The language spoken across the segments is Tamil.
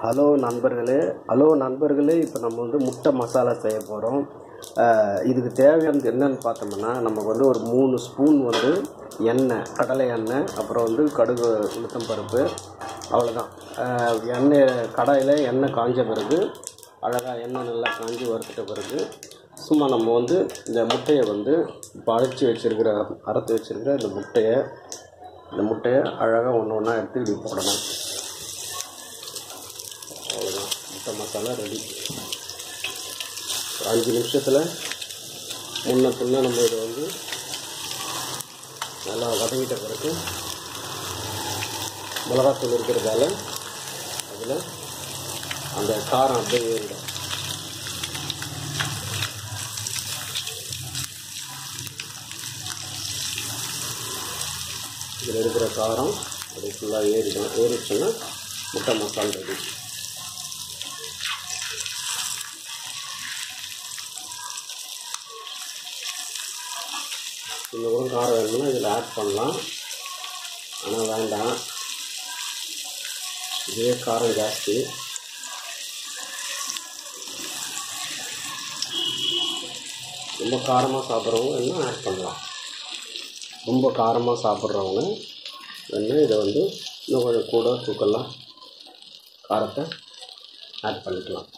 ஹலோ நண்பர்களே ஹலோ நண்பர்களே இப்போ நம்ம வந்து முட்டை மசாலா செய்ய போகிறோம் இதுக்கு தேவையானது என்னன்னு பார்த்தோம்னா நமக்கு வந்து ஒரு மூணு ஸ்பூன் வந்து எண்ணெய் கடலை எண்ணெய் அப்புறம் வந்து கடுகு உளுத்தம் பருப்பு அவ்வளோதான் எண்ணெய் கடாயில் எண்ணெய் காஞ்ச பிறகு அழகாக எண்ணெய் நல்லா காஞ்சி வறுத்துட்ட பிறகு சும்மா நம்ம வந்து இந்த முட்டையை வந்து இப்போ அரைச்சி வச்சுருக்கிற அரைச்சி வச்சுருக்கிற இந்த முட்டையை இந்த முட்டையை அழகாக ஒன்று ஒன்றா எடுத்து இப்படி போடணும் அவ்வளோதான் முட்டை மசாலா ரெடி ஒரு அஞ்சு நிமிஷத்தில் முன்ன பின்ன நம்ம இதை வந்து நல்லா வதங்கிட்ட பிறகு மிளகாத்தூள் இருக்கிறதால அதில் அந்த காரம் அப்படியே ஏறிடும் இதில் இருக்கிற காரம் அப்படியே ஃபுல்லாக ஏறிடும் ஏறிடுச்சுன்னா முட்டை மசாலா ரெடி இன்னும் கூட காரம் வேணும்னா இதில் ஆட் பண்ணலாம் ஆனால் வேண்டாம் இதே காரம் ஜாஸ்தி ரொம்ப காரமாக சாப்பிட்றவங்க இன்னும் ஆட் பண்ணலாம் ரொம்ப காரமாக சாப்பிட்றவங்க வேணால் இதை வந்து இன்னும் கொஞ்சம் கூட தூக்கலாம் காரத்தை ஆட் பண்ணிக்கலாம்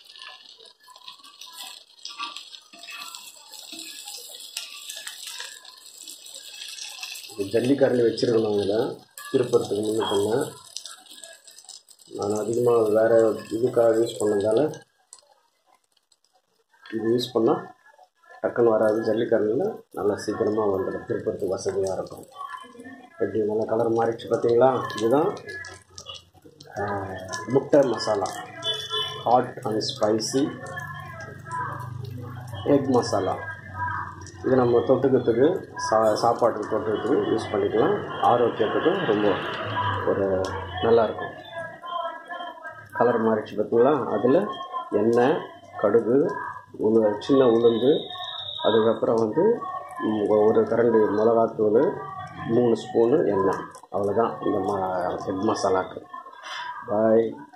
இது ஜல்லிக்கரண்டி வச்சுருக்கணும் இதில் திருப்பறதுக்கு முன்ன பண்ண நான் அதிகமாக வேறு இதுக்காக யூஸ் பண்ணதால இது யூஸ் பண்ணால் டக்குன்னு வராது ஜல்லிக்கரண்டில் நல்லா சீக்கிரமாக வந்துடும் திருப்பறதுக்கு வசதியாக இருக்கும் எப்படி நல்லா கலர் மாறிடுச்சு பார்த்தீங்களா இதுதான் முட்டை masala hot and spicy egg masala இது நம்ம தொட்டுக்கிறதுக்கு சா சாப்பாட்டுக்கு தொட்டுக்கிறதுக்கு யூஸ் பண்ணிக்கலாம் ஆரோக்கியத்துக்கும் ரொம்ப ஒரு நல்லாயிருக்கும் கலர் மாறிடுச்சு பார்த்தீங்களா அதில் எண்ணெய் கடுகு உளு சின்ன உளுந்து அதுக்கப்புறம் வந்து ஒரு கரண்டி மிளகாத்தூள் மூணு ஸ்பூனு எண்ணெய் அவ்வளோதான் இந்த ம எக் மசாலாவுக்கு பாய்